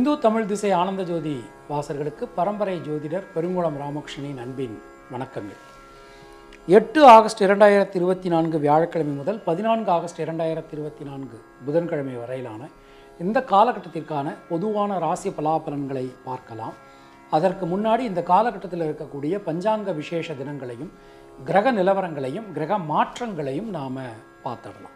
இந்து தமிழ் திசை ஆனந்த ஜோதி வாசர்களுக்கு பரம்பரை ஜோதிடர் பெருங்குளம் ராமகிருஷ்ணனின் அன்பின் வணக்கங்கள் எட்டு ஆகஸ்ட் இரண்டாயிரத்தி இருபத்தி நான்கு வியாழக்கிழமை முதல் பதினான்கு ஆகஸ்ட் இரண்டாயிரத்தி இருபத்தி நான்கு புதன்கிழமை வரையிலான இந்த காலகட்டத்திற்கான பொதுவான ராசி பலாபலன்களை பார்க்கலாம் அதற்கு முன்னாடி இந்த காலகட்டத்தில் இருக்கக்கூடிய பஞ்சாங்க விசேஷ தினங்களையும் கிரக நிலவரங்களையும் கிரக மாற்றங்களையும் நாம் பார்த்துடலாம்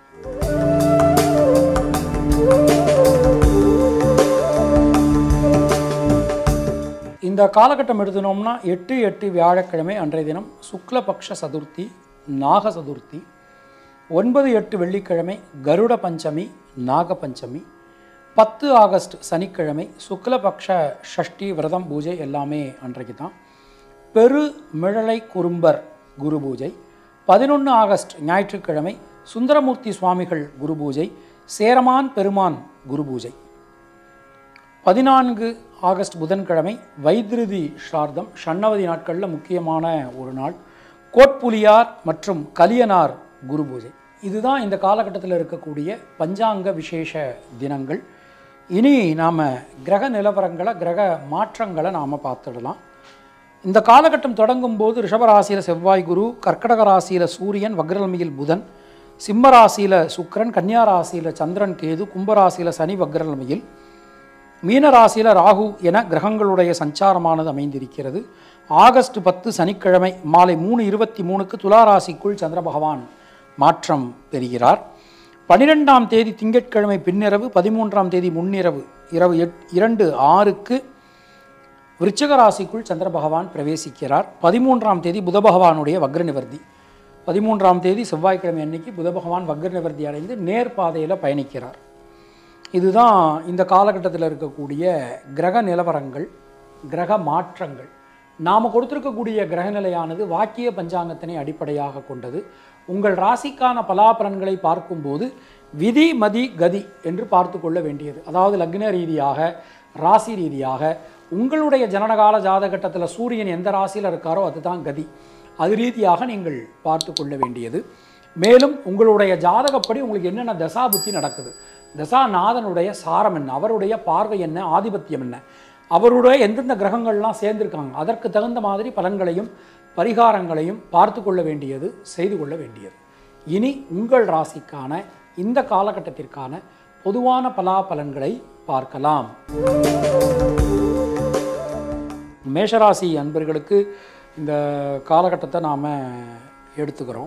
இந்த காலகட்டம் எடுத்துனோம்னா எட்டு எட்டு வியாழக்கிழமை அன்றைய தினம் சுக்லபக்ஷ சதுர்த்தி நாக சதுர்த்தி ஒன்பது எட்டு வெள்ளிக்கிழமை கருட பஞ்சமி நாக பஞ்சமி பத்து ஆகஸ்ட் சனிக்கிழமை சுக்லபக்ஷ ஷஷ்டி விரதம் பூஜை எல்லாமே அன்றைக்கு தான் பெரு மிழலை குறும்பர் குரு பூஜை பதினொன்று ஆகஸ்ட் ஞாயிற்றுக்கிழமை சுந்தரமூர்த்தி சுவாமிகள் குரு பூஜை சேரமான் பெருமான் குரு பூஜை பதினான்கு ஆகஸ்ட் புதன்கிழமை வைத்திருதி ஸ்ரார்த்தம் ஷண்ணவதி நாட்களில் முக்கியமான ஒரு நாள் கோட்புலியார் மற்றும் கலியனார் குரு பூஜை இதுதான் இந்த காலகட்டத்தில் இருக்கக்கூடிய பஞ்சாங்க விசேஷ தினங்கள் இனி நாம் கிரக நிலவரங்களை கிரக மாற்றங்களை நாம் பார்த்துடலாம் இந்த காலகட்டம் தொடங்கும் போது ரிஷபராசியில் செவ்வாய் குரு கர்க்கடக ராசியில் சூரியன் வக்ரலமையில் புதன் சிம்ம ராசியில் சுக்கிரன் கன்னியா ராசியில் சந்திரன் கேது கும்பராசியில் சனி வக்ரலமையில் மீன ராசியில் ராகு என கிரகங்களுடைய சஞ்சாரமானது அமைந்திருக்கிறது ஆகஸ்ட் பத்து சனிக்கிழமை மாலை மூணு இருபத்தி மூணுக்கு துலா ராசிக்குள் சந்திர பகவான் மாற்றம் பெறுகிறார் பனிரெண்டாம் தேதி திங்கட்கிழமை பின்னிரவு பதிமூன்றாம் தேதி முன்னிரவு இரவு எட் இரண்டு ஆறுக்கு விருச்சிக ராசிக்குள் சந்திர பகவான் பிரவேசிக்கிறார் பதிமூன்றாம் தேதி புத பகவானுடைய வக்ர நிவர்த்தி பதிமூன்றாம் தேதி செவ்வாய்க்கிழமை அன்னைக்கு புத பகவான் வக்ர நிவர்த்தி அடைந்து நேர்பாதையில் பயணிக்கிறார் இதுதான் இந்த காலகட்டத்தில் இருக்கக்கூடிய கிரக நிலவரங்கள் கிரக மாற்றங்கள் நாம் கொடுத்திருக்கக்கூடிய கிரகநிலையானது வாக்கிய பஞ்சாங்கத்தினை அடிப்படையாக கொண்டது உங்கள் ராசிக்கான பலாபலன்களை பார்க்கும்போது விதி மதி கதி என்று பார்த்து கொள்ள வேண்டியது அதாவது லக்ன ரீதியாக ராசி ரீதியாக உங்களுடைய ஜனனகால ஜாதகட்டத்தில் சூரியன் எந்த ராசியில் இருக்காரோ அதுதான் கதி அது ரீதியாக நீங்கள் பார்த்து கொள்ள வேண்டியது மேலும் உங்களுடைய ஜாதகப்படி உங்களுக்கு என்னென்ன தசாபுத்தி நடக்குது தசாநாதனுடைய சாரம் என்ன அவருடைய பார்வை என்ன ஆதிபத்தியம் என்ன அவருடைய எந்தெந்த கிரகங்கள்லாம் சேர்ந்திருக்காங்க அதற்கு தகுந்த மாதிரி பலன்களையும் பரிகாரங்களையும் பார்த்து கொள்ள வேண்டியது செய்து கொள்ள வேண்டியது இனி உங்கள் ராசிக்கான இந்த காலகட்டத்திற்கான பொதுவான பலாபலன்களை பார்க்கலாம் மேஷராசி அன்பர்களுக்கு இந்த காலகட்டத்தை நாம் எடுத்துக்கிறோம்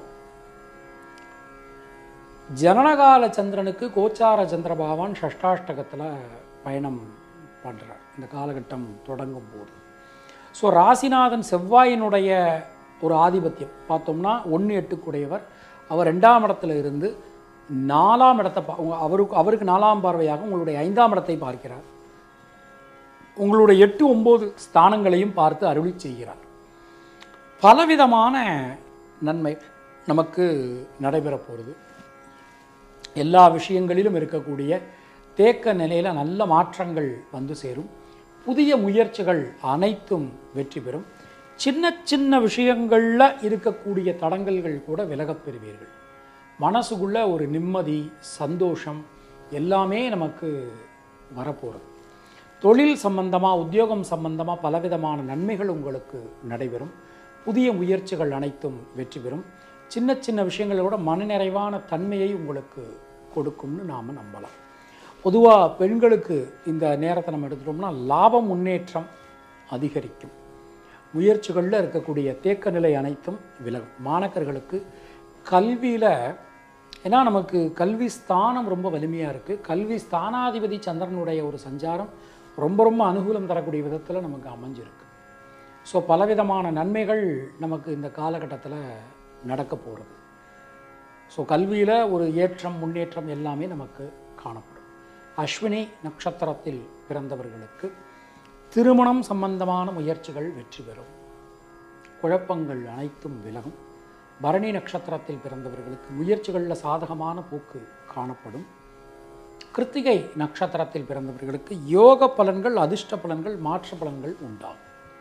ஜனனகால சந்திரனுக்கு கோச்சார சந்திர பகவான் ஷஷ்டாஷ்டகத்தில் பயணம் பண்ணுறார் இந்த காலகட்டம் தொடங்கும் போது ஸோ ராசிநாதன் செவ்வாயினுடைய ஒரு ஆதிபத்தியம் பார்த்தோம்னா ஒன்று எட்டுக்குடையவர் அவர் ரெண்டாம் இடத்துல இருந்து நாலாம் இடத்தை பா உங்க- அவருக்கு அவருக்கு நாலாம் பார்வையாக உங்களுடைய ஐந்தாம் இடத்தை பார்க்கிறார் உங்களுடைய எட்டு ஒம்பது ஸ்தானங்களையும் பார்த்து அருளி செய்கிறார் பலவிதமான நன்மை நமக்கு நடைபெற போகிறது எல்லா விஷயங்களிலும் இருக்கக்கூடிய தேக்க நிலையில் நல்ல மாற்றங்கள் வந்து சேரும் புதிய முயற்சிகள் அனைத்தும் வெற்றி பெறும் சின்ன சின்ன விஷயங்களில் இருக்கக்கூடிய தடங்கல்கள் கூட விலகப் பெறுவீர்கள் மனசுக்குள்ள ஒரு நிம்மதி சந்தோஷம் எல்லாமே நமக்கு வரப்போகிறது தொழில் சம்பந்தமாக உத்தியோகம் சம்பந்தமாக பலவிதமான நன்மைகள் உங்களுக்கு நடைபெறும் புதிய முயற்சிகள் அனைத்தும் வெற்றி பெறும் சின்ன சின்ன விஷயங்களோட மனநிறைவான தன்மையை உங்களுக்கு கொடுக்கும்னு நாம் நம்பலாம் பொதுவாக பெண்களுக்கு இந்த நேரத்தை நம்ம எடுத்துட்டோம்னா லாப முன்னேற்றம் அதிகரிக்கும் முயற்சிகளில் இருக்கக்கூடிய தேக்க நிலை அனைத்தும் விலகும் மாணக்கர்களுக்கு கல்வியில் ஏன்னா நமக்கு கல்வி ஸ்தானம் ரொம்ப வலிமையாக இருக்குது கல்வி ஸ்தானாதிபதி சந்திரனுடைய ஒரு சஞ்சாரம் ரொம்ப ரொம்ப அனுகூலம் தரக்கூடிய விதத்தில் நமக்கு அமைஞ்சிருக்கு ஸோ பலவிதமான நன்மைகள் நமக்கு இந்த காலகட்டத்தில் நடக்க போகிறது ஸோ கல்வியில் ஒரு ஏற்றம் முன்னேற்றம் எல்லாமே நமக்கு காணப்படும் அஸ்வினி நட்சத்திரத்தில் பிறந்தவர்களுக்கு திருமணம் சம்பந்தமான முயற்சிகள் வெற்றி பெறும் குழப்பங்கள் அனைத்தும் விலகும் பரணி நட்சத்திரத்தில் பிறந்தவர்களுக்கு முயற்சிகளில் சாதகமான போக்கு காணப்படும் கிருத்திகை நட்சத்திரத்தில் பிறந்தவர்களுக்கு யோக பலன்கள் அதிர்ஷ்ட பலன்கள் மாற்ற பலன்கள் உண்டாகும்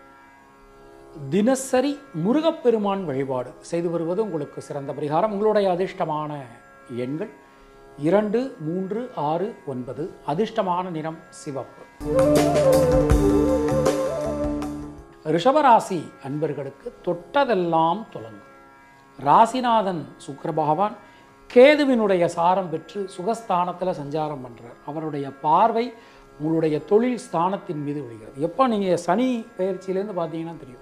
தினசரி முருகப்பெருமான் வழிபாடு செய்து வருவது உங்களுக்கு சிறந்த பரிகாரம் உங்களுடைய அதிர்ஷ்டமான எண்கள் இரண்டு மூன்று ஆறு ஒன்பது அதிர்ஷ்டமான நிறம் சிவப்பு ரிஷபராசி அன்பர்களுக்கு தொட்டதெல்லாம் தொடங்கும் ராசிநாதன் சுக்கிர பகவான் கேதுவினுடைய சாரம் பெற்று சுகஸ்தானத்தில் சஞ்சாரம் பண்ணுறார் அவருடைய பார்வை உங்களுடைய தொழில் ஸ்தானத்தின் மீது விழுகிறது எப்போ நீங்கள் சனி பயிற்சியிலேருந்து பார்த்தீங்கன்னா தெரியும்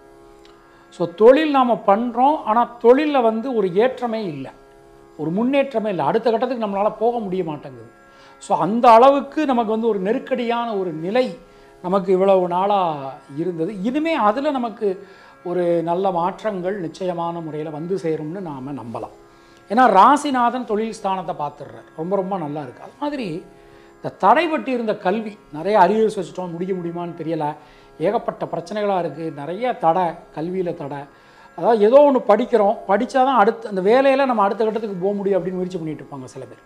ஸோ தொழில் நாம் பண்ணுறோம் ஆனால் தொழிலில் வந்து ஒரு ஏற்றமே இல்லை ஒரு முன்னேற்றமே இல்லை அடுத்த கட்டத்துக்கு நம்மளால் போக முடிய மாட்டேங்குது ஸோ அந்த அளவுக்கு நமக்கு வந்து ஒரு நெருக்கடியான ஒரு நிலை நமக்கு இவ்வளவு நாளாக இருந்தது இனிமே அதில் நமக்கு ஒரு நல்ல மாற்றங்கள் நிச்சயமான முறையில் வந்து சேரும்னு நாம் நம்பலாம் ஏன்னா ராசிநாதன் தொழில் ஸ்தானத்தை பார்த்துடுறார் ரொம்ப ரொம்ப நல்லா இருக்குது அது மாதிரி இந்த தடைபட்டு இருந்த கல்வி நிறைய அரியர்ஸ் வச்சுட்டோம் முடிக்க முடியுமான்னு தெரியலை ஏகப்பட்ட பிரச்சனைகளாக இருக்குது நிறைய தடை கல்வியில் தடை அதாவது ஏதோ ஒன்று படிக்கிறோம் படித்தா தான் அடுத்த அந்த வேலையில் நம்ம அடுத்த கட்டத்துக்கு போக முடியும் அப்படின்னு முயற்சி பண்ணிட்டு இருப்பாங்க சில பேர்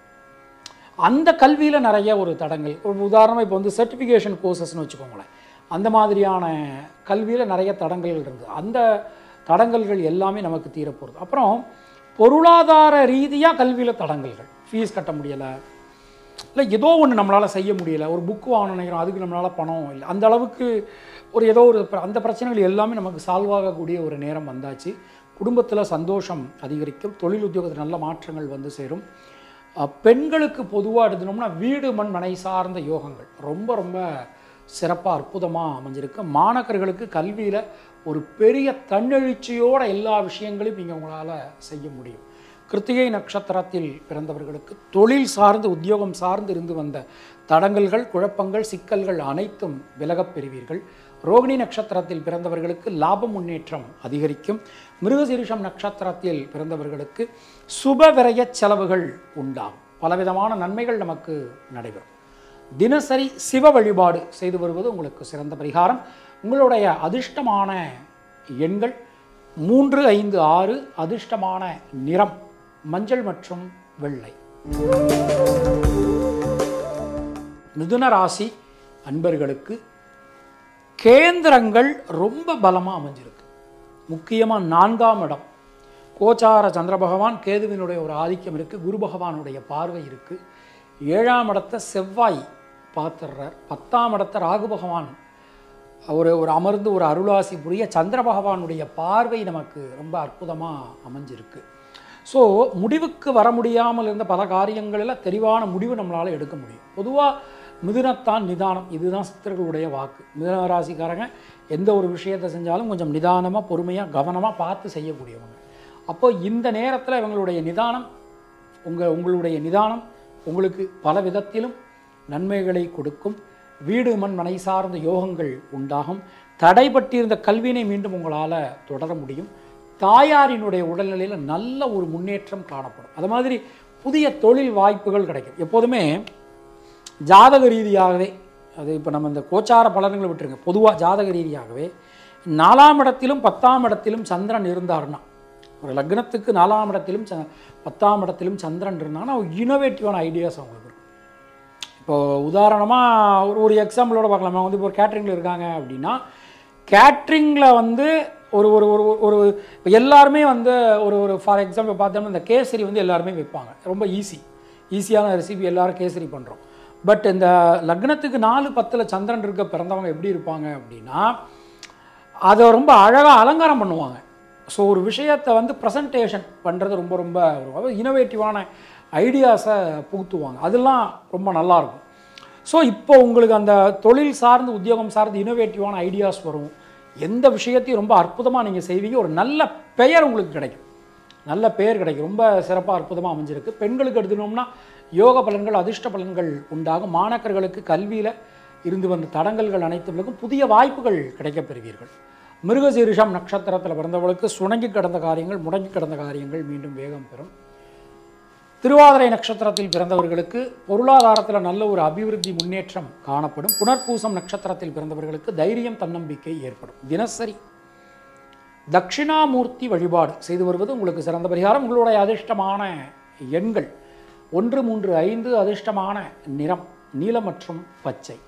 அந்த கல்வியில் நிறைய ஒரு தடங்கள் ஒரு உதாரணமாக இப்போ வந்து சர்டிஃபிகேஷன் கோர்சஸ்னு வச்சுக்கோங்களேன் அந்த மாதிரியான கல்வியில் நிறைய தடங்கல்கள் இருந்தது அந்த தடங்கல்கள் எல்லாமே நமக்கு தீரப்போகிறது அப்புறம் பொருளாதார ரீதியாக கல்வியில் தடங்கல்கள் ஃபீஸ் கட்ட முடியலை இல்லை ஏதோ ஒன்று நம்மளால் செய்ய முடியல ஒரு புக் வாங்கணும் நினைக்கிறோம் அதுக்கு நம்மளால் பணம் இல்லை அந்த அளவுக்கு ஒரு ஏதோ ஒரு பிர- அந்த பிரச்சனைகள் எல்லாமே நமக்கு சால்வ் ஆகக்கூடிய ஒரு நேரம் வந்தாச்சு குடும்பத்தில் சந்தோஷம் அதிகரிக்கும் தொழில் உத்தியோகத்தில் நல்ல மாற்றங்கள் வந்து சேரும் அஹ், பெண்களுக்கு பொதுவாக எடுத்துனோம்னா வீடு மண் மனை சார்ந்த யோகங்கள் ரொம்ப ரொம்ப சிறப்பாக அற்புதமாக அமைஞ்சிருக்கு மாணவர்களுக்கு கல்வியில் ஒரு பெரிய தன்னெழுச்சியோட எல்லா விஷயங்களையும் நீங்கள் உங்களால் செய்ய முடியும் கிருத்திகை நட்சத்திரத்தில் பிறந்தவர்களுக்கு தொழில் சார்ந்து உத்தியோகம் சார்ந்து இருந்து வந்த தடங்கல்கள் குழப்பங்கள் சிக்கல்கள் அனைத்தும் விலகப் பெறுவீர்கள் ரோகிணி நட்சத்திரத்தில் பிறந்தவர்களுக்கு லாப முன்னேற்றம் அதிகரிக்கும் மிருகசீரிஷம் நட்சத்திரத்தில் பிறந்தவர்களுக்கு சுப விரய செலவுகள் உண்டாகும் பலவிதமான நன்மைகள் நமக்கு நடைபெறும் தினசரி சிவ வழிபாடு செய்து வருவது உங்களுக்கு சிறந்த பரிகாரம் உங்களுடைய அதிர்ஷ்டமான எண்கள் மூன்று ஐந்து ஆறு அதிர்ஷ்டமான நிறம் மஞ்சள் மற்றும் வெள்ளை மிதுன ராசி அன்பர்களுக்கு கேந்திரங்கள் ரொம்ப பலமாக அமைஞ்சிருக்கு முக்கியமாக நான்காம் இடம் கோச்சார சந்திர பகவான் கேதுவினுடைய ஒரு ஆதிக்கம் இருக்குது குரு பகவானுடைய பார்வை இருக்குது ஏழாம் இடத்தை செவ்வாய் பார்த்துடுறார் பத்தாம் இடத்தை ராகு பகவான் ஒரு ஒரு அமர்ந்து ஒரு அருளாசி புரிய சந்திர பகவானுடைய பார்வை நமக்கு ரொம்ப அற்புதமாக அமைஞ்சிருக்கு ஸோ முடிவுக்கு வர முடியாமல் இருந்த பல காரியங்களில் தெளிவான முடிவு நம்மளால் எடுக்க முடியும் பொதுவாக மிதுனத்தான் நிதானம் இதுதான் சித்தர்களுடைய வாக்கு மிதுன ராசிக்காரங்க எந்த ஒரு விஷயத்தை செஞ்சாலும் கொஞ்சம் நிதானமாக பொறுமையாக கவனமாக பார்த்து செய்யக்கூடியவங்க அப்போ இந்த நேரத்தில் இவங்களுடைய நிதானம் உங்கள் உங்களுடைய நிதானம் உங்களுக்கு பல விதத்திலும் நன்மைகளை கொடுக்கும் வீடு மண் மனை சார்ந்த யோகங்கள் உண்டாகும் தடைபட்டிருந்த கல்வியினை மீண்டும் உங்களால் தொடர முடியும் தாயாரினுடைய உடல்நிலையில் நல்ல ஒரு முன்னேற்றம் காணப்படும் அது மாதிரி புதிய தொழில் வாய்ப்புகள் கிடைக்கும் எப்போதுமே ஜாதக ரீதியாகவே அது இப்போ நம்ம இந்த கோச்சார பலன்களை விட்டுருங்க பொதுவாக ஜாதக ரீதியாகவே நாலாம் இடத்திலும் பத்தாம் இடத்திலும் சந்திரன் இருந்தாருன்னா ஒரு லக்னத்துக்கு நாலாம் இடத்திலும் ச பத்தாம் இடத்திலும் சந்திரன் இருந்தாங்கன்னா ஒரு இனோவேட்டிவான ஐடியாஸ் அவங்களுக்கு இருக்கும் இப்போ உதாரணமாக ஒரு ஒரு எக்ஸாம்பிளோட பார்க்கலாம் அவங்க வந்து இப்போ ஒரு கேட்ரிங்கில் இருக்காங்க அப்படின்னா கேட்ரிங்கில் வந்து ஒரு ஒரு ஒரு ஒரு இப்போ எல்லாருமே வந்து ஒரு ஒரு ஃபார் எக்ஸாம்பிள் பார்த்தோம்னா இந்த கேசரி வந்து எல்லாருமே வைப்பாங்க ரொம்ப ஈஸி ஈஸியான ரெசிபி எல்லாரும் கேசரி பண்ணுறோம் பட் இந்த லக்னத்துக்கு நாலு பத்தில் சந்திரன் இருக்க பிறந்தவங்க எப்படி இருப்பாங்க அப்படின்னா அதை ரொம்ப அழகாக அலங்காரம் பண்ணுவாங்க ஸோ ஒரு விஷயத்தை வந்து ப்ரெசன்டேஷன் பண்ணுறது ரொம்ப ரொம்ப ஒரு இனோவேட்டிவான ஐடியாஸை புகுத்துவாங்க அதெல்லாம் ரொம்ப நல்லாயிருக்கும் ஸோ இப்போ உங்களுக்கு அந்த தொழில் சார்ந்து உத்தியோகம் சார்ந்து இனோவேட்டிவான ஐடியாஸ் வரும் எந்த விஷயத்தையும் ரொம்ப அற்புதமாக நீங்கள் செய்வீங்க ஒரு நல்ல பெயர் உங்களுக்கு கிடைக்கும் நல்ல பெயர் கிடைக்கும் ரொம்ப சிறப்பாக அற்புதமாக அமைஞ்சிருக்கு பெண்களுக்கு எடுத்துனோம்னா யோக பலன்கள் அதிர்ஷ்ட பலன்கள் உண்டாகும் மாணக்கர்களுக்கு கல்வியில் இருந்து வந்த தடங்கல்கள் அனைத்துகளுக்கும் புதிய வாய்ப்புகள் கிடைக்கப் பெறுவீர்கள் மிருகசீரிஷம் நட்சத்திரத்தில் பிறந்தவர்களுக்கு சுணங்கி கிடந்த காரியங்கள் முடங்கி கிடந்த காரியங்கள் மீண்டும் வேகம் பெறும் திருவாதிரை நட்சத்திரத்தில் பிறந்தவர்களுக்கு பொருளாதாரத்தில் நல்ல ஒரு அபிவிருத்தி முன்னேற்றம் காணப்படும் புனர்பூசம் நட்சத்திரத்தில் பிறந்தவர்களுக்கு தைரியம் தன்னம்பிக்கை ஏற்படும் தினசரி தட்சிணாமூர்த்தி வழிபாடு செய்து வருவது உங்களுக்கு சிறந்த பரிகாரம் உங்களுடைய அதிர்ஷ்டமான எண்கள் ஒன்று மூன்று ஐந்து அதிர்ஷ்டமான நிறம் நீலம் மற்றும் பச்சை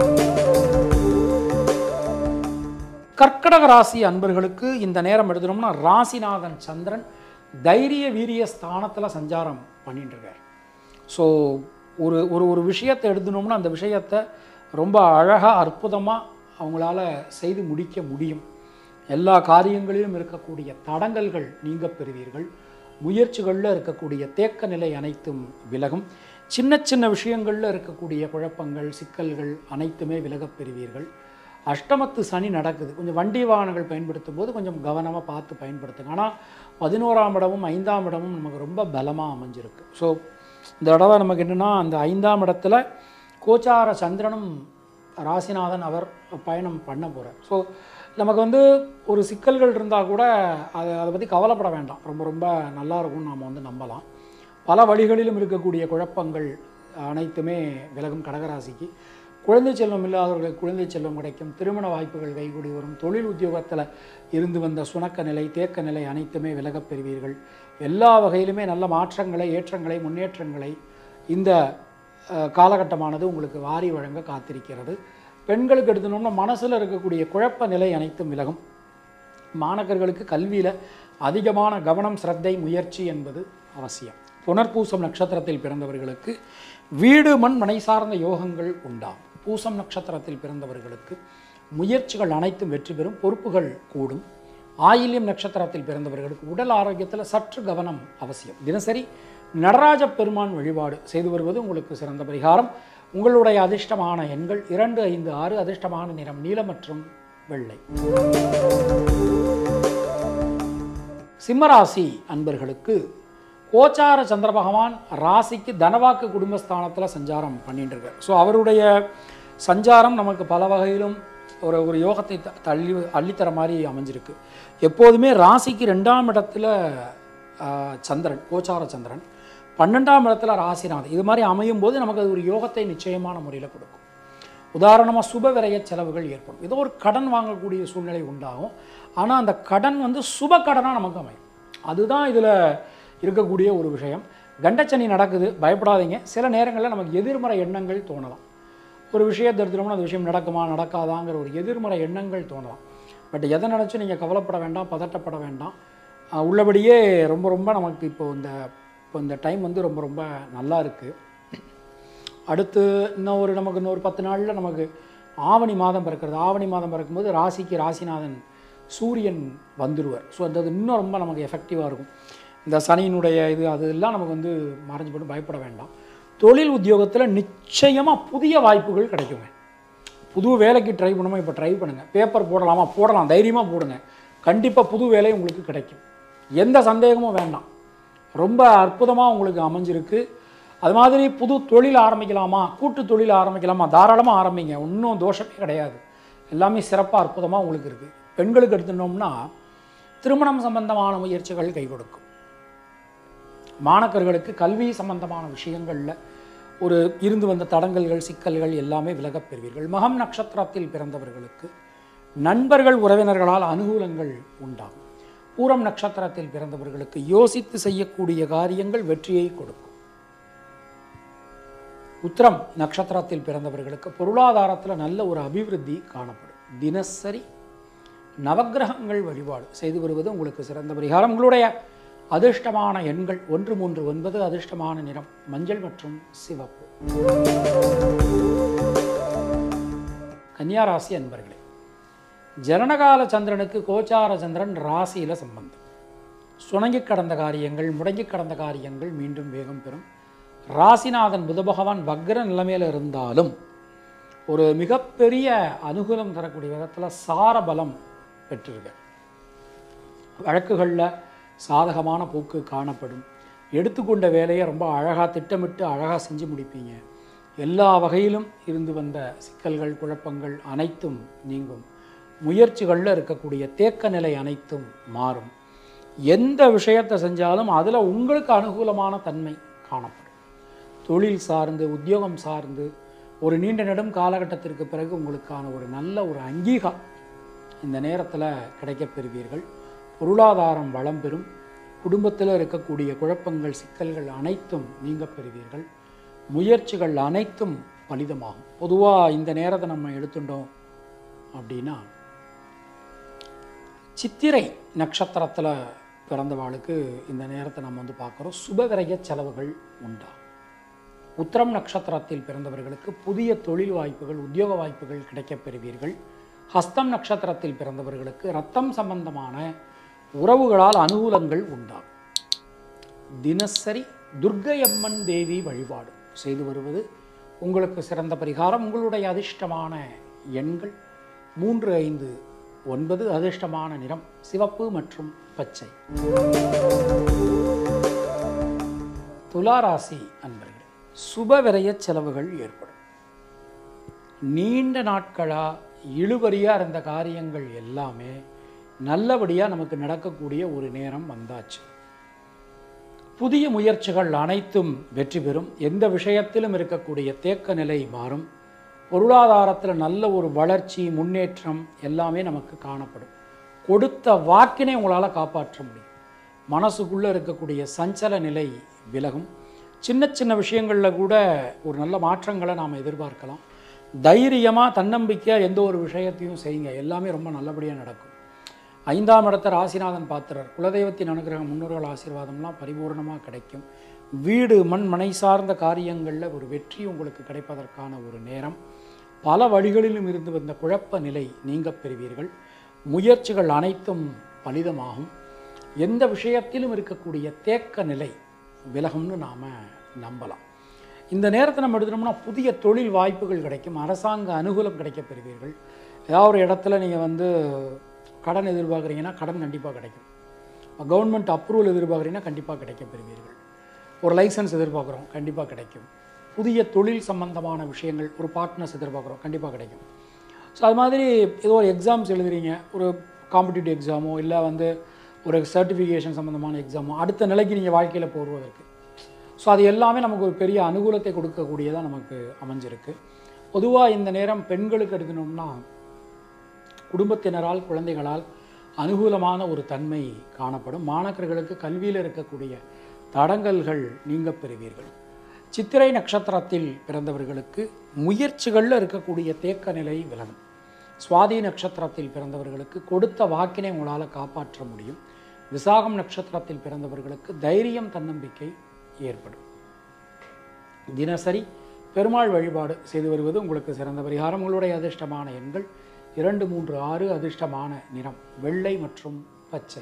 கர்க்கடக ராசி அன்பர்களுக்கு இந்த நேரம் எடுத்துனோம்னா ராசிநாதன் சந்திரன் தைரிய வீரிய ஸ்தானத்தில் சஞ்சாரம் பண்ணிட்டு இருக்கார் ஸோ ஒரு ஒரு ஒரு விஷயத்தை எடுத்துனோம்னா அந்த விஷயத்தை ரொம்ப அழகாக அற்புதமாக அவங்களால செய்து முடிக்க முடியும் எல்லா காரியங்களிலும் இருக்கக்கூடிய தடங்கல்கள் நீங்க பெறுவீர்கள் முயற்சிகளில் இருக்கக்கூடிய தேக்க நிலை அனைத்தும் விலகும் சின்ன சின்ன விஷயங்களில் இருக்கக்கூடிய குழப்பங்கள் சிக்கல்கள் அனைத்துமே விலகப் பெறுவீர்கள் அஷ்டமத்து சனி நடக்குது கொஞ்சம் வண்டி வாகனங்கள் பயன்படுத்தும் போது கொஞ்சம் கவனமாக பார்த்து பயன்படுத்துங்க ஆனால் பதினோராம் இடமும் ஐந்தாம் இடமும் நமக்கு ரொம்ப பலமாக அமைஞ்சிருக்கு ஸோ இந்த தடவை நமக்கு என்னென்னா அந்த ஐந்தாம் இடத்துல கோச்சார சந்திரனும் ராசிநாதன் அவர் பயணம் பண்ண போகிறார் ஸோ நமக்கு வந்து ஒரு சிக்கல்கள் இருந்தால் கூட அதை அதை பற்றி கவலைப்பட வேண்டாம் ரொம்ப ரொம்ப நல்லா இருக்கும்னு நாம் வந்து நம்பலாம் பல வழிகளிலும் இருக்கக்கூடிய குழப்பங்கள் அனைத்துமே விலகும் கடகராசிக்கு குழந்தை செல்வம் இல்லாதவர்களுக்கு குழந்தை செல்வம் கிடைக்கும் திருமண வாய்ப்புகள் கைகூடி வரும் தொழில் உத்தியோகத்தில் இருந்து வந்த சுணக்க நிலை தேக்க நிலை அனைத்துமே விலகப் பெறுவீர்கள் எல்லா வகையிலுமே நல்ல மாற்றங்களை ஏற்றங்களை முன்னேற்றங்களை இந்த அஹ், காலகட்டமானது உங்களுக்கு வாரி வழங்க காத்திருக்கிறது பெண்களுக்கு எடுத்தனோம்னா மனசில் இருக்கக்கூடிய குழப்ப நிலை அனைத்தும் விலகும் மாணவர்களுக்கு கல்வியில் அதிகமான கவனம் சிரத்தை முயற்சி என்பது அவசியம் புனர்பூசம் நட்சத்திரத்தில் பிறந்தவர்களுக்கு வீடு மண் மனை சார்ந்த யோகங்கள் உண்டாகும் பூசம் நட்சத்திரத்தில் பிறந்தவர்களுக்கு முயற்சிகள் அனைத்தும் வெற்றி பெறும் பொறுப்புகள் கூடும் ஆயில்யம் நட்சத்திரத்தில் பிறந்தவர்களுக்கு உடல் ஆரோக்கியத்தில் சற்று கவனம் அவசியம் தினசரி நடராஜ பெருமான் வழிபாடு செய்து வருவது உங்களுக்கு சிறந்த பரிகாரம் உங்களுடைய அதிர்ஷ்டமான எண்கள் இரண்டு ஐந்து ஆறு அதிர்ஷ்டமான நிறம் நீலம் மற்றும் வெள்ளை சிம்மராசி அன்பர்களுக்கு கோச்சார சந்திர பகவான் ராசிக்கு தனவாக்கு குடும்பஸ்தானத்தில் சஞ்சாரம் பண்ணிட்டு இருக்கார் ஸோ அவருடைய சஞ்சாரம் நமக்கு பல வகையிலும் ஒரு ஒரு யோகத்தை த- தள்ளி அள்ளித்தர மாதிரி அமைஞ்சிருக்கு எப்போதுமே ராசிக்கு ரெண்டாம் இடத்துல ஆஹ், சந்திரன் கோச்சார சந்திரன் பன்னெண்டாம் இடத்துல ராசிநாதன் இது மாதிரி அமையும் போது நமக்கு அது ஒரு யோகத்தை நிச்சயமான முறையில் கொடுக்கும் உதாரணமாக சுப விரய செலவுகள் ஏற்படும் ஏதோ ஒரு கடன் வாங்கக்கூடிய சூழ்நிலை உண்டாகும் ஆனால் அந்த கடன் வந்து சுப கடனாக நமக்கு அமையும் அதுதான் இதில் இருக்கக்கூடிய ஒரு விஷயம் கண்டச்சனி நடக்குது பயப்படாதீங்க சில நேரங்களில் நமக்கு எதிர்மறை எண்ணங்கள் தோணலாம் ஒரு விஷயத்தை எடுத்துட்டோம்னா அந்த விஷயம் நடக்குமா நடக்காதாங்கிற ஒரு எதிர்மறை எண்ணங்கள் தோணலாம் பட் எதை நினச்சும் நீங்கள் கவலைப்பட வேண்டாம் பதட்டப்பட வேண்டாம் ஆஹ் உள்ளபடியே ரொம்ப ரொம்ப நமக்கு இப்போ இந்த இப்போ இந்த டைம் வந்து ரொம்ப ரொம்ப நல்லா இருக்குது அடுத்து இன்னும் ஒரு நமக்கு இன்னொரு பத்து நாளில் நமக்கு ஆவணி மாதம் பிறக்கிறது ஆவணி மாதம் பிறக்கும்போது ராசிக்கு ராசிநாதன் சூரியன் வந்துடுவார் ஸோ அந்த இது இன்னும் ரொம்ப நமக்கு எஃபெக்டிவாக இருக்கும் இந்த சனியினுடைய இது அதெல்லாம் நமக்கு வந்து மறைஞ்சு போட்டு பயப்பட வேண்டாம் தொழில் உத்தியோகத்தில் நிச்சயமாக புதிய வாய்ப்புகள் கிடைக்குங்க புது வேலைக்கு ட்ரை பண்ணுமா இப்போ ட்ரை பண்ணுங்கள் பேப்பர் போடலாமா போடலாம் தைரியமாக போடுங்க கண்டிப்பாக புது வேலை உங்களுக்கு கிடைக்கும் எந்த சந்தேகமும் வேண்டாம் ரொம்ப அற்புதமாக உங்களுக்கு அமைஞ்சிருக்கு அது மாதிரி புது தொழில் ஆரம்பிக்கலாமா கூட்டு தொழில் ஆரம்பிக்கலாமா தாராளமாக ஆரம்பிங்க ஒன்றும் தோஷமே கிடையாது எல்லாமே சிறப்பாக அற்புதமாக உங்களுக்கு இருக்குது பெண்களுக்கு எடுத்துட்டோம்னா திருமணம் சம்பந்தமான முயற்சிகள் கை கொடுக்கும் மாணக்கர்களுக்கு கல்வி சம்பந்தமான விஷயங்களில் ஒரு இருந்து வந்த தடங்கல்கள் சிக்கல்கள் எல்லாமே விலகப் பெறுவீர்கள் மகம் நட்சத்திரத்தில் பிறந்தவர்களுக்கு நண்பர்கள் உறவினர்களால் அனுகூலங்கள் உண்டாகும் பூரம் நட்சத்திரத்தில் பிறந்தவர்களுக்கு யோசித்து செய்யக்கூடிய காரியங்கள் வெற்றியை கொடுக்கும் உத்திரம் நட்சத்திரத்தில் பிறந்தவர்களுக்கு பொருளாதாரத்தில் நல்ல ஒரு அபிவிருத்தி காணப்படும் தினசரி நவக்கிரகங்கள் வழிபாடு செய்து வருவது உங்களுக்கு சிறந்த பரிகாரம் உங்களுடைய அதிர்ஷ்டமான எண்கள் ஒன்று மூன்று ஒன்பது அதிர்ஷ்டமான நிறம் மஞ்சள் மற்றும் சிவப்பு கன்னியாராசி அன்பர்களே ஜனனகால சந்திரனுக்கு கோச்சார சந்திரன் ராசியில் சம்பந்தம் சுணங்கி கடந்த காரியங்கள் முடங்கி கடந்த காரியங்கள் மீண்டும் வேகம் பெறும் ராசிநாதன் புத பகவான் வக்ர நிலைமையில் இருந்தாலும் ஒரு மிகப்பெரிய அனுகூலம் தரக்கூடிய விதத்தில் சாரபலம் பெற்றிருக்க வழக்குகளில் சாதகமான போக்கு காணப்படும் எடுத்துக்கொண்ட வேலையை ரொம்ப அழகாக திட்டமிட்டு அழகாக செஞ்சு முடிப்பீங்க எல்லா வகையிலும் இருந்து வந்த சிக்கல்கள் குழப்பங்கள் அனைத்தும் நீங்கும் முயற்சிகளில் இருக்கக்கூடிய தேக்க நிலை அனைத்தும் மாறும் எந்த விஷயத்தை செஞ்சாலும் அதில் உங்களுக்கு அனுகூலமான தன்மை காணப்படும் தொழில் சார்ந்து உத்தியோகம் சார்ந்து ஒரு நீண்ட நெடும் காலகட்டத்திற்கு பிறகு உங்களுக்கான ஒரு நல்ல ஒரு அங்கீகாரம் இந்த நேரத்தில் கிடைக்கப் பெறுவீர்கள் பொருளாதாரம் வளம் பெறும் குடும்பத்தில் இருக்கக்கூடிய குழப்பங்கள் சிக்கல்கள் அனைத்தும் நீங்கப் பெறுவீர்கள் முயற்சிகள் அனைத்தும் பலிதமாகும் பொதுவாக இந்த நேரத்தை நம்ம எடுத்துட்டோம் அப்படின்னா சித்திரை நட்சத்திரத்தில் பிறந்தவாளுக்கு இந்த நேரத்தை நம்ம வந்து பார்க்குறோம் சுபவிரய செலவுகள் உண்டாகும் உத்திரம் நட்சத்திரத்தில் பிறந்தவர்களுக்கு புதிய தொழில் வாய்ப்புகள் உத்தியோக வாய்ப்புகள் கிடைக்கப் பெறுவீர்கள் ஹஸ்தம் நட்சத்திரத்தில் பிறந்தவர்களுக்கு ரத்தம் சம்பந்தமான உறவுகளால் அனுகூலங்கள் உண்டாகும் தினசரி துர்க்கையம்மன் தேவி வழிபாடு செய்து வருவது உங்களுக்கு சிறந்த பரிகாரம் உங்களுடைய அதிர்ஷ்டமான எண்கள் மூன்று ஐந்து ஒன்பது அதிர்ஷ்டமான நிறம் சிவப்பு மற்றும் பச்சை துளாராசி அன்பர்களே சுப விரய செலவுகள் ஏற்படும் நீண்ட நாட்களா இழுபறியா இருந்த காரியங்கள் எல்லாமே நல்லபடியா நமக்கு நடக்கக்கூடிய ஒரு நேரம் வந்தாச்சு புதிய முயற்சிகள் அனைத்தும் வெற்றி பெறும் எந்த விஷயத்திலும் இருக்கக்கூடிய தேக்க நிலை மாறும் பொருளாதாரத்தில் நல்ல ஒரு வளர்ச்சி முன்னேற்றம் எல்லாமே நமக்கு காணப்படும் கொடுத்த வாக்கினை உங்களால் காப்பாற்ற முடியும் மனசுக்குள்ளே இருக்கக்கூடிய சஞ்சல நிலை விலகும் சின்ன சின்ன விஷயங்களில் கூட ஒரு நல்ல மாற்றங்களை நாம் எதிர்பார்க்கலாம் தைரியமாக தன்னம்பிக்கையாக எந்த ஒரு விஷயத்தையும் செய்யுங்க எல்லாமே ரொம்ப நல்லபடியாக நடக்கும் ஐந்தாம் இடத்த ராசிநாதன் பாத்திரர் குலதெய்வத்தின் அனுகிரகம் முன்னோர்கள் ஆசீர்வாதம்லாம் பரிபூர்ணமாக கிடைக்கும் வீடு மண் மனை சார்ந்த காரியங்களில் ஒரு வெற்றி உங்களுக்கு கிடைப்பதற்கான ஒரு நேரம் பல வழிகளிலும் இருந்து வந்த குழப்ப நிலை நீங்கப் பெறுவீர்கள் முயற்சிகள் அனைத்தும் பலிதமாகும் எந்த விஷயத்திலும் இருக்கக்கூடிய தேக்க நிலை விலகும்னு நாம் நம்பலாம் இந்த நேரத்தை நம்ம எடுத்துனோம்னா புதிய தொழில் வாய்ப்புகள் கிடைக்கும் அரசாங்க அனுகூலம் கிடைக்கப் பெறுவீர்கள் ஏதாவது ஒரு இடத்துல நீங்கள் வந்து கடன் எதிர்பார்க்குறீங்கன்னா கடன் கண்டிப்பாக கிடைக்கும் கவர்மெண்ட் அப்ரூவல் எதிர்பார்க்குறீங்கன்னா கண்டிப்பாக கிடைக்கப் பெறுவீர்கள் ஒரு லைசன்ஸ் எதிர்பார்க்குறோம் கண்டிப்பாக கிடைக்கும் புதிய தொழில் சம்பந்தமான விஷயங்கள் ஒரு பார்ட்னர்ஸ் எதிர்பார்க்குறோம் கண்டிப்பாக கிடைக்கும் ஸோ அது மாதிரி ஏதோ ஒரு எக்ஸாம்ஸ் எழுதுறீங்க ஒரு காம்படிட்டிவ் எக்ஸாமோ இல்லை வந்து ஒரு சர்டிஃபிகேஷன் சம்மந்தமான எக்ஸாமோ அடுத்த நிலைக்கு நீங்கள் வாழ்க்கையில் போடுவதற்கு ஸோ அது எல்லாமே நமக்கு ஒரு பெரிய அனுகூலத்தை கொடுக்கக்கூடியதாக நமக்கு அமைஞ்சிருக்கு பொதுவாக இந்த நேரம் பெண்களுக்கு எடுக்கணும்னா குடும்பத்தினரால் குழந்தைகளால் அனுகூலமான ஒரு தன்மை காணப்படும் மாணக்கர்களுக்கு கல்வியில் இருக்கக்கூடிய தடங்கல்கள் நீங்கப் பெறுவீர்கள் சித்திரை நட்சத்திரத்தில் பிறந்தவர்களுக்கு முயற்சிகளில் இருக்கக்கூடிய தேக்க நிலை விலகும் சுவாதி நட்சத்திரத்தில் பிறந்தவர்களுக்கு கொடுத்த வாக்கினை உங்களால் காப்பாற்ற முடியும் விசாகம் நட்சத்திரத்தில் பிறந்தவர்களுக்கு தைரியம் தன்னம்பிக்கை ஏற்படும் தினசரி பெருமாள் வழிபாடு செய்து வருவது உங்களுக்கு சிறந்த பரிகாரம் உங்களுடைய அதிர்ஷ்டமான எண்கள் இரண்டு மூன்று ஆறு அதிர்ஷ்டமான நிறம் வெள்ளை மற்றும் பச்சை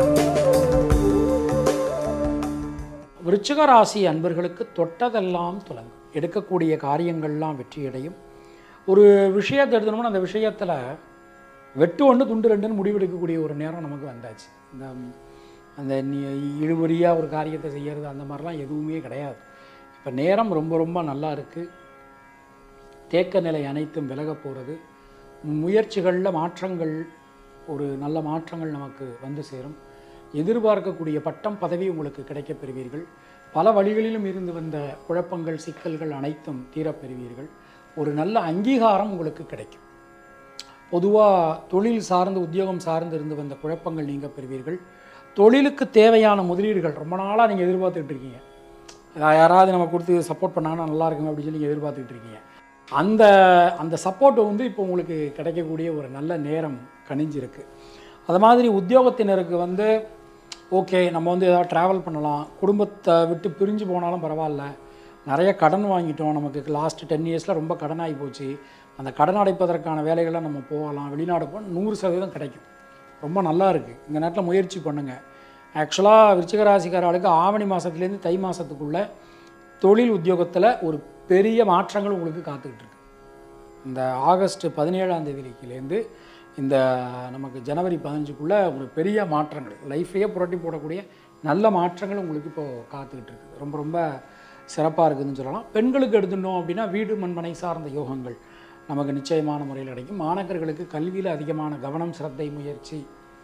விருச்சிக ராசி அன்பர்களுக்கு தொட்டதெல்லாம் துலங்கும் எடுக்கக்கூடிய காரியங்கள்லாம் வெற்றியடையும் ஒரு விஷயத்தை எடுத்தோம்னா அந்த விஷயத்தில் வெட்டு ஒன்று துண்டு ரெண்டுன்னு முடிவெடுக்கக்கூடிய ஒரு நேரம் நமக்கு வந்தாச்சு இந்த அந்த இழுபறியாக ஒரு காரியத்தை செய்கிறது அந்த மாதிரிலாம் எதுவுமே கிடையாது இப்போ நேரம் ரொம்ப ரொம்ப நல்லா இருக்குது தேக்க நிலை அனைத்தும் விலகப் போகிறது முயற்சிகளில் மாற்றங்கள் ஒரு நல்ல மாற்றங்கள் நமக்கு வந்து சேரும் எதிர்பார்க்கக்கூடிய பட்டம் பதவி உங்களுக்கு கிடைக்கப் பெறுவீர்கள் பல வழிகளிலும் இருந்து வந்த குழப்பங்கள் சிக்கல்கள் அனைத்தும் தீரப் பெறுவீர்கள் ஒரு நல்ல அங்கீகாரம் உங்களுக்கு கிடைக்கும் பொதுவாக தொழில் சார்ந்து உத்தியோகம் சார்ந்து இருந்து வந்த குழப்பங்கள் நீங்க பெறுவீர்கள் தொழிலுக்கு தேவையான முதலீடுகள் ரொம்ப நாளாக நீங்கள் எதிர்பார்த்துட்டு இருக்கீங்க யாராவது நம்ம கொடுத்து சப்போர்ட் பண்ணாங்கன்னா நல்லா இருக்குங்க அப்படின்னு சொல்லி நீங்கள் எதிர்பார்த்துட்டு இருக்கீங்க அந்த அந்த சப்போர்ட் வந்து இப்போ உங்களுக்கு கிடைக்கக்கூடிய ஒரு நல்ல நேரம் கணிஞ்சிருக்கு அது மாதிரி உத்தியோகத்தினருக்கு வந்து ஓகே நம்ம வந்து ஏதாவது ட்ராவல் பண்ணலாம் குடும்பத்தை விட்டு பிரிஞ்சு போனாலும் பரவாயில்ல நிறைய கடன் வாங்கிட்டோம் நமக்கு லாஸ்ட் டென் இயர்ஸில் ரொம்ப கடனாகி போச்சு அந்த கடன் அடைப்பதற்கான வேலைகளை நம்ம போகலாம் வெளிநாடு போக நூறு சதவீதம் கிடைக்கும் ரொம்ப நல்லா இருக்குது இந்த நேரத்தில் முயற்சி பண்ணுங்கள் ஆக்சுவலாக விருச்சிக ராசிக்காரர்களுக்கு ஆவணி மாதத்துலேருந்து தை மாதத்துக்குள்ளே தொழில் உத்தியோகத்தில் ஒரு பெரிய மாற்றங்கள் உங்களுக்கு காத்துக்கிட்டு இருக்கு இந்த ஆகஸ்ட் பதினேழாம் தேதியிலேருந்து இந்த நமக்கு ஜனவரி பதினஞ்சுக்குள்ளே ஒரு பெரிய மாற்றங்கள் லைஃப்பையே புரட்டி போடக்கூடிய நல்ல மாற்றங்கள் உங்களுக்கு இப்போது காத்துக்கிட்டு இருக்குது ரொம்ப ரொம்ப சிறப்பாக இருக்குதுன்னு சொல்லலாம் பெண்களுக்கு எடுத்துட்டோம் அப்படின்னா வீடு மண்மனை சார்ந்த யோகங்கள் நமக்கு நிச்சயமான முறையில் கிடைக்கும் மாணவர்களுக்கு கல்வியில் அதிகமான கவனம் சிரத்தை முயற்சி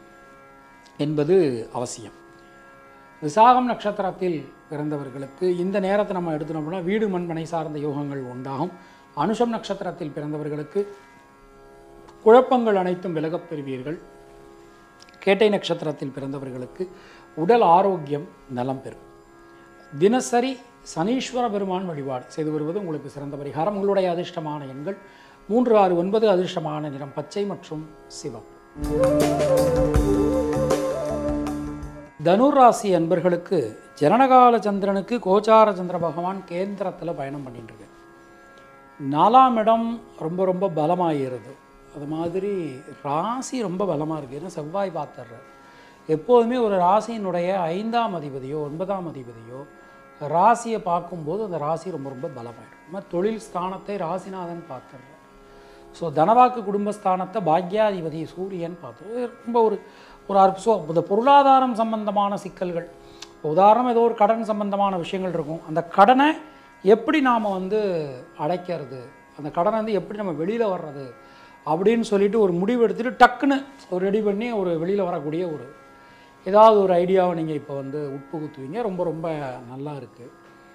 என்பது அவசியம் விசாகம் நட்சத்திரத்தில் பிறந்தவர்களுக்கு இந்த நேரத்தை நம்ம எடுத்துனோம் அப்படின்னா வீடு மண்மனை சார்ந்த யோகங்கள் உண்டாகும் அனுஷம் நட்சத்திரத்தில் பிறந்தவர்களுக்கு குழப்பங்கள் அனைத்தும் விலகப் பெறுவீர்கள் கேட்டை நட்சத்திரத்தில் பிறந்தவர்களுக்கு உடல் ஆரோக்கியம் நலம் பெறும் தினசரி சனீஸ்வர பெருமான் வழிபாடு செய்து வருவது உங்களுக்கு சிறந்த பரிகாரம் உங்களுடைய அதிர்ஷ்டமான எண்கள் மூன்று ஆறு ஒன்பது அதிர்ஷ்டமான நிறம் பச்சை மற்றும் சிவப்பு தனுராசி அன்பர்களுக்கு ஜனனகால சந்திரனுக்கு கோச்சார சந்திர பகவான் கேந்திரத்தில் பயணம் பண்ணிட்டு இருக்கு நாலாம் இடம் ரொம்ப ரொம்ப பலமாகிறது அது மாதிரி ராசி ரொம்ப பலமாக இருக்குது ஏன்னா செவ்வாய் பார்த்துடுறார் எப்போதுமே ஒரு ராசியினுடைய ஐந்தாம் அதிபதியோ ஒன்பதாம் அதிபதியோ ராசியை பார்க்கும்போது அந்த ராசி ரொம்ப ரொம்ப பலமாயிடும் இந்த மாதிரி தொழில் ஸ்தானத்தை ராசிநாதன் பார்த்துடுறார் ஸோ தனவாக்கு குடும்பஸ்தானத்தை பாக்யாதிபதி சூரியன் பார்த்து ரொம்ப ஒரு ஒரு அற்ப ஸோ இந்த பொருளாதாரம் சம்பந்தமான சிக்கல்கள் இப்போ உதாரணம் ஏதோ ஒரு கடன் சம்பந்தமான விஷயங்கள் இருக்கும் அந்த கடனை எப்படி நாம் வந்து அடைக்கிறது அந்த கடனை வந்து எப்படி நம்ம வெளியில் வர்றது அப்படின்னு சொல்லிட்டு ஒரு முடிவு எடுத்துட்டு டக்குன்னு ஒரு ரெடி பண்ணி ஒரு வெளியில் வரக்கூடிய ஒரு ஏதாவது ஒரு ஐடியாவை நீங்கள் இப்போ வந்து உட்புகுத்துவீங்க ரொம்ப ரொம்ப நல்லா இருக்குது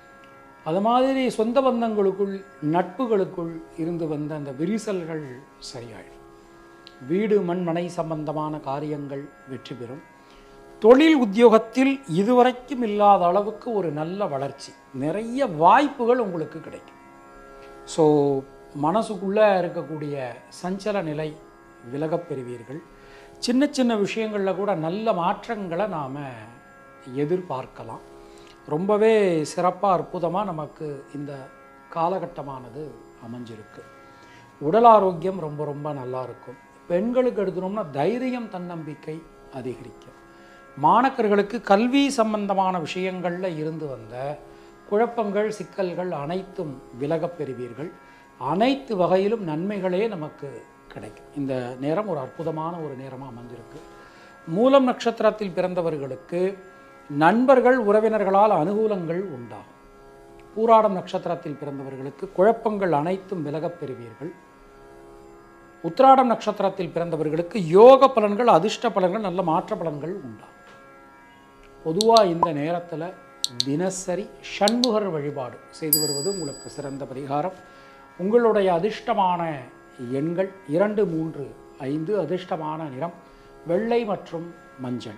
அது மாதிரி சொந்த பந்தங்களுக்குள் நட்புகளுக்குள் இருந்து வந்த அந்த விரிசல்கள் சரியாயிடும் வீடு மண் மனை சம்பந்தமான காரியங்கள் வெற்றி பெறும் தொழில் உத்தியோகத்தில் இதுவரைக்கும் இல்லாத அளவுக்கு ஒரு நல்ல வளர்ச்சி நிறைய வாய்ப்புகள் உங்களுக்கு கிடைக்கும் ஸோ மனசுக்குள்ளே இருக்கக்கூடிய சஞ்சல நிலை விலகப் பெறுவீர்கள் சின்ன சின்ன விஷயங்களில் கூட நல்ல மாற்றங்களை நாம் எதிர்பார்க்கலாம் ரொம்பவே சிறப்பாக அற்புதமாக நமக்கு இந்த காலகட்டமானது அமைஞ்சிருக்கு உடல் ஆரோக்கியம் ரொம்ப ரொம்ப நல்லா இருக்கும் பெண்களுக்கு எடுத்துனோம்னா தைரியம் தன்னம்பிக்கை அதிகரிக்கும் மாணக்கர்களுக்கு கல்வி சம்பந்தமான விஷயங்களில் இருந்து வந்த குழப்பங்கள் சிக்கல்கள் அனைத்தும் விலகப் பெறுவீர்கள் அனைத்து வகையிலும் நன்மைகளே நமக்கு கிடைக்கும் இந்த நேரம் ஒரு அற்புதமான ஒரு நேரமாக அமைஞ்சிருக்கு மூலம் நட்சத்திரத்தில் பிறந்தவர்களுக்கு நண்பர்கள் உறவினர்களால் அனுகூலங்கள் உண்டாகும் பூராடம் நட்சத்திரத்தில் பிறந்தவர்களுக்கு குழப்பங்கள் அனைத்தும் விலகப் பெறுவீர்கள் உத்திராடம் நட்சத்திரத்தில் பிறந்தவர்களுக்கு யோக பலன்கள் அதிர்ஷ்ட பலன்கள் நல்ல மாற்ற பலன்கள் உண்டாகும் பொதுவாக இந்த நேரத்தில் தினசரி சண்முகர் வழிபாடு செய்து வருவது உங்களுக்கு சிறந்த பரிகாரம் உங்களுடைய அதிர்ஷ்டமான எண்கள் இரண்டு மூன்று ஐந்து அதிர்ஷ்டமான நிறம் வெள்ளை மற்றும் மஞ்சள்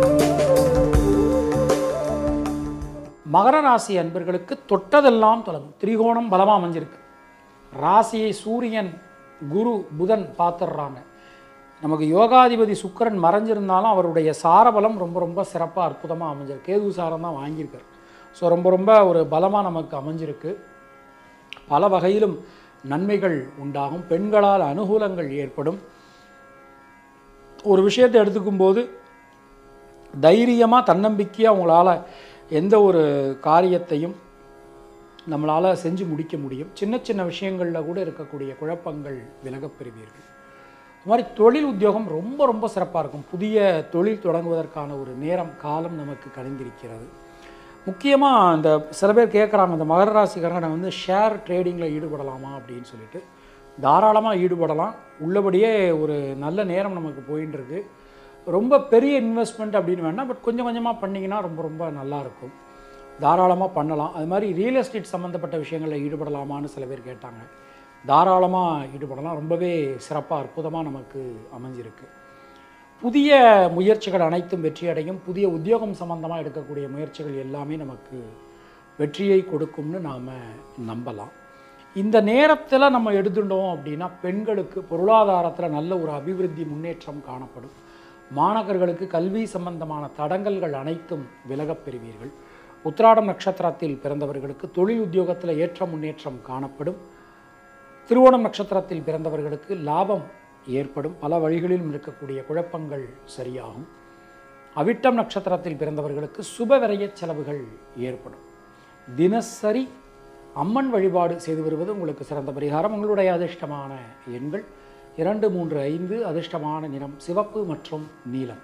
மகர ராசி அன்பர்களுக்கு தொட்டதெல்லாம் தொடங்கும் திரிகோணம் பலமாக அமைஞ்சிருக்கு ராசியை சூரியன் குரு புதன் பார்த்துடுறாங்க நமக்கு யோகாதிபதி சுக்கிரன் மறைஞ்சிருந்தாலும் அவருடைய சாரபலம் ரொம்ப ரொம்ப சிறப்பாக அற்புதமாக அமைஞ்சிருக்கு கேது சாரம் தான் வாங்கியிருக்கார் ஸோ ரொம்ப ரொம்ப ஒரு பலமாக நமக்கு அமைஞ்சிருக்கு பல வகையிலும் நன்மைகள் உண்டாகும் பெண்களால் அனுகூலங்கள் ஏற்படும் ஒரு விஷயத்தை எடுத்துக்கும்போது தைரியமாக தன்னம்பிக்கையாக உங்களால் எந்த ஒரு காரியத்தையும் நம்மளால் செஞ்சு முடிக்க முடியும் சின்ன சின்ன விஷயங்களில் கூட இருக்கக்கூடிய குழப்பங்கள் விலகப் பெறுவீர்கள் இது மாதிரி தொழில் உத்தியோகம் ரொம்ப ரொம்ப சிறப்பாக இருக்கும் புதிய தொழில் தொடங்குவதற்கான ஒரு நேரம் காலம் நமக்கு கணிந்திருக்கிறது முக்கியமாக இந்த சில பேர் கேட்குறாங்க இந்த மகர ராசிக்காரங்க வந்து ஷேர் ட்ரேடிங்கில் ஈடுபடலாமா அப்படின்னு சொல்லிட்டு தாராளமாக ஈடுபடலாம் உள்ளபடியே ஒரு நல்ல நேரம் நமக்கு போயின்னு இருக்கு ரொம்ப பெரிய இன்வெஸ்ட்மெண்ட் அப்படின்னு வேணாம் பட் கொஞ்சம் கொஞ்சமாக பண்ணிங்கன்னா ரொம்ப ரொம்ப நல்லாயிருக்கும் தாராளமாக பண்ணலாம் அது மாதிரி ரியல் எஸ்டேட் சம்மந்தப்பட்ட விஷயங்களில் ஈடுபடலாமான்னு சில பேர் கேட்டாங்க தாராளமாக ஈடுபடலாம் ரொம்பவே சிறப்பாக அற்புதமாக நமக்கு அமைஞ்சிருக்கு புதிய முயற்சிகள் அனைத்தும் வெற்றியடையும் புதிய உத்தியோகம் சம்பந்தமாக எடுக்கக்கூடிய முயற்சிகள் எல்லாமே நமக்கு வெற்றியை கொடுக்கும்னு நாம் நம்பலாம் இந்த நேரத்தில் நம்ம எடுத்துட்டோம் அப்படின்னா பெண்களுக்கு பொருளாதாரத்தில் நல்ல ஒரு அபிவிருத்தி முன்னேற்றம் காணப்படும் மாணவர்களுக்கு கல்வி சம்பந்தமான தடங்கல்கள் அனைத்தும் விலகப் பெறுவீர்கள் உத்திராடம் நட்சத்திரத்தில் பிறந்தவர்களுக்கு தொழில் உத்தியோகத்தில் ஏற்ற முன்னேற்றம் காணப்படும் திருவோணம் நட்சத்திரத்தில் பிறந்தவர்களுக்கு லாபம் ஏற்படும் பல வழிகளிலும் இருக்கக்கூடிய குழப்பங்கள் சரியாகும் அவிட்டம் நட்சத்திரத்தில் பிறந்தவர்களுக்கு சுப விரயச் செலவுகள் ஏற்படும் தினசரி அம்மன் வழிபாடு செய்து வருவது உங்களுக்கு சிறந்த பரிகாரம் உங்களுடைய அதிர்ஷ்டமான எண்கள் இரண்டு மூன்று ஐந்து அதிர்ஷ்டமான நிறம் சிவப்பு மற்றும் நீலம்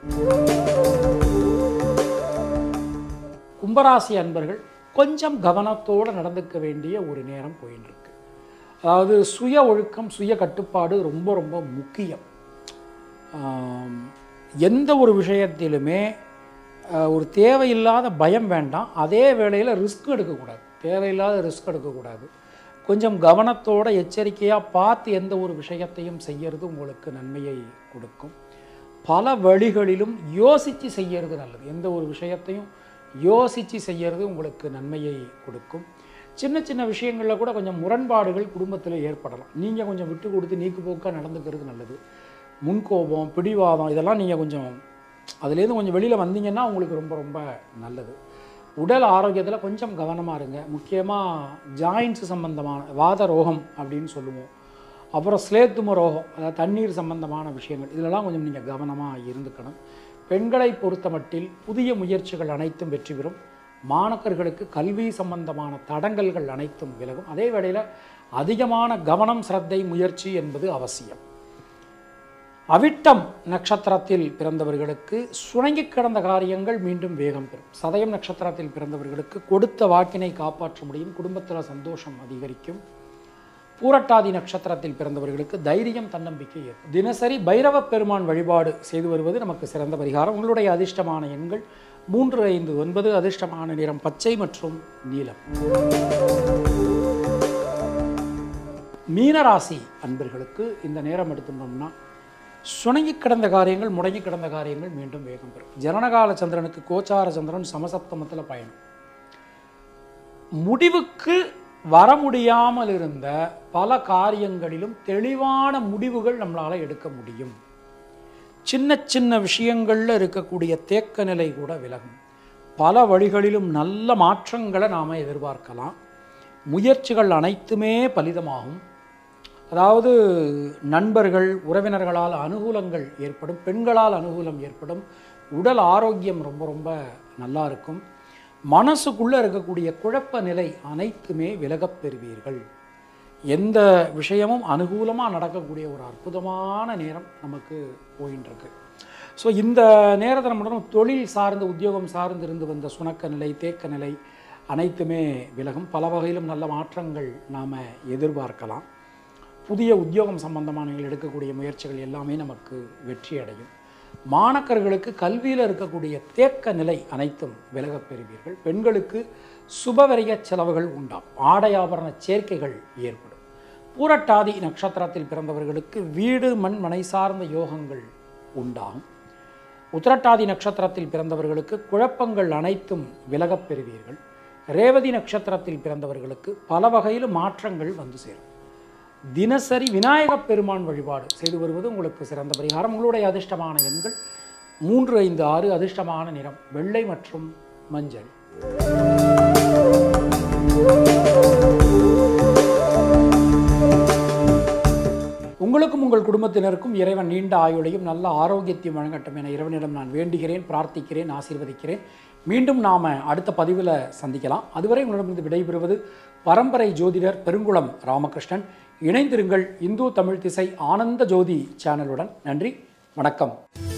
கும்பராசி அன்பர்கள் கொஞ்சம் கவனத்தோடு நடந்துக்க வேண்டிய ஒரு நேரம் போயின்னு இருக்கு அதாவது சுய ஒழுக்கம் சுய கட்டுப்பாடு ரொம்ப ரொம்ப முக்கியம் ஆம், எந்த ஒரு விஷயத்திலுமே அஹ், ஒரு தேவையில்லாத பயம் வேண்டாம் அதே வேளையில் ரிஸ்க் எடுக்கக்கூடாது தேவையில்லாத ரிஸ்க் எடுக்கக்கூடாது கொஞ்சம் கவனத்தோட எச்சரிக்கையாக பார்த்து எந்த ஒரு விஷயத்தையும் செய்யறது உங்களுக்கு நன்மையை கொடுக்கும் பல வழிகளிலும் யோசித்து செய்யறது நல்லது எந்த ஒரு விஷயத்தையும் யோசித்து செய்யறது உங்களுக்கு நன்மையை கொடுக்கும் சின்ன சின்ன விஷயங்களில் கூட கொஞ்சம் முரண்பாடுகள் குடும்பத்தில் ஏற்படலாம் நீங்கள் கொஞ்சம் விட்டு கொடுத்து நீக்கு போக்காக நடந்துக்கிறது நல்லது முன்கோபம் பிடிவாதம் இதெல்லாம் நீங்கள் கொஞ்சம் அதுலேருந்து கொஞ்சம் வெளியில் வந்தீங்கன்னா உங்களுக்கு ரொம்ப ரொம்ப நல்லது உடல் ஆரோக்கியத்தில் கொஞ்சம் கவனமாக இருங்க முக்கியமாக ஜாயின்ஸ் சம்பந்தமான வாத ரோகம் அப்படின்னு சொல்லுவோம் அப்புறம் ஸ்லேத்தும ரோகம் அதாவது தண்ணீர் சம்பந்தமான விஷயங்கள் இதிலெல்லாம் கொஞ்சம் நீங்கள் கவனமாக இருந்துக்கணும் பெண்களை பொறுத்தமட்டில் புதிய முயற்சிகள் அனைத்தும் வெற்றி பெறும் மாணக்கர்களுக்கு கல்வி சம்பந்தமான தடங்கல்கள் அனைத்தும் விலகும் அதே வேளையில் அதிகமான கவனம் சிரத்தை முயற்சி என்பது அவசியம் அவிட்டம் நட்சத்திரத்தில் பிறந்தவர்களுக்கு சுணங்கி கிடந்த காரியங்கள் மீண்டும் வேகம் பெறும் சதயம் நட்சத்திரத்தில் பிறந்தவர்களுக்கு கொடுத்த வாக்கினை காப்பாற்ற முடியும் குடும்பத்தில் சந்தோஷம் அதிகரிக்கும் பூரட்டாதி நட்சத்திரத்தில் பிறந்தவர்களுக்கு தைரியம் தன்னம்பிக்கை ஏற்படும் தினசரி பைரவ பெருமான் வழிபாடு செய்து வருவது நமக்கு சிறந்த பரிகாரம் உங்களுடைய அதிர்ஷ்டமான எண்கள் மூன்று ஐந்து ஒன்பது அதிர்ஷ்டமான நிறம் பச்சை மற்றும் நீலம் மீனராசி அன்பர்களுக்கு இந்த நேரம் எடுத்துட்டோம்னா சுணங்கி கிடந்த காரியங்கள் முடங்கி கிடந்த காரியங்கள் மீண்டும் வேகம் பெறும் ஜனனகால சந்திரனுக்கு கோச்சார சந்திரன் சமசப்தமத்தில் பயணம் முடிவுக்கு வர முடியாமல் இருந்த பல காரியங்களிலும் தெளிவான முடிவுகள் நம்மளால் எடுக்க முடியும் சின்ன சின்ன விஷயங்களில் இருக்கக்கூடிய தேக்க நிலை கூட விலகும் பல வழிகளிலும் நல்ல மாற்றங்களை நாம் எதிர்பார்க்கலாம் முயற்சிகள் அனைத்துமே பலிதமாகும் அதாவது நண்பர்கள் உறவினர்களால் அனுகூலங்கள் ஏற்படும் பெண்களால் அனுகூலம் ஏற்படும் உடல் ஆரோக்கியம் ரொம்ப ரொம்ப நல்லா இருக்கும் மனசுக்குள்ளே இருக்கக்கூடிய குழப்ப நிலை அனைத்துமே விலகப் பெறுவீர்கள் எந்த விஷயமும் அனுகூலமாக நடக்கக்கூடிய ஒரு அற்புதமான நேரம் நமக்கு போயின்னு இருக்கு ஸோ இந்த நேரத்தை நம்ம தொழில் சார்ந்து உத்தியோகம் சார்ந்து இருந்து வந்த சுணக்க நிலை தேக்க நிலை அனைத்துமே விலகும் பல வகையிலும் நல்ல மாற்றங்கள் நாம் எதிர்பார்க்கலாம் புதிய உத்தியோகம் சம்பந்தமான நீங்கள் எடுக்கக்கூடிய முயற்சிகள் எல்லாமே நமக்கு வெற்றி அடையும் மாணக்கர்களுக்கு கல்வியில் இருக்கக்கூடிய தேக்க நிலை அனைத்தும் விலகப் பெறுவீர்கள் பெண்களுக்கு சுபவரிய செலவுகள் உண்டாம் ஆடை ஆபரண சேர்க்கைகள் ஏற்படும் பூரட்டாதி நட்சத்திரத்தில் பிறந்தவர்களுக்கு வீடு மண் மனை சார்ந்த யோகங்கள் உண்டாகும் உத்திரட்டாதி நட்சத்திரத்தில் பிறந்தவர்களுக்கு குழப்பங்கள் அனைத்தும் விலகப் பெறுவீர்கள் ரேவதி நட்சத்திரத்தில் பிறந்தவர்களுக்கு பல வகையிலும் மாற்றங்கள் வந்து சேரும் தினசரி விநாயகப் பெருமான் வழிபாடு செய்து வருவது உங்களுக்கு சிறந்த பரிகாரம் உங்களுடைய அதிர்ஷ்டமான எண்கள் மூன்று ஐந்து ஆறு அதிர்ஷ்டமான நிறம் வெள்ளை மற்றும் மஞ்சள் உங்களுக்கும் உங்கள் குடும்பத்தினருக்கும் இறைவன் நீண்ட ஆயுளையும் நல்ல ஆரோக்கியத்தையும் வழங்கட்டும் என இறைவனிடம் நான் வேண்டுகிறேன் பிரார்த்திக்கிறேன் ஆசீர்வதிக்கிறேன் மீண்டும் நாம் அடுத்த பதிவில் சந்திக்கலாம் அதுவரை உங்களிடமிருந்து விடைபெறுவது பரம்பரை ஜோதிடர் பெருங்குளம் ராமகிருஷ்ணன் இணைந்திருங்கள் இந்து தமிழ் திசை ஆனந்த ஜோதி சேனலுடன் நன்றி வணக்கம்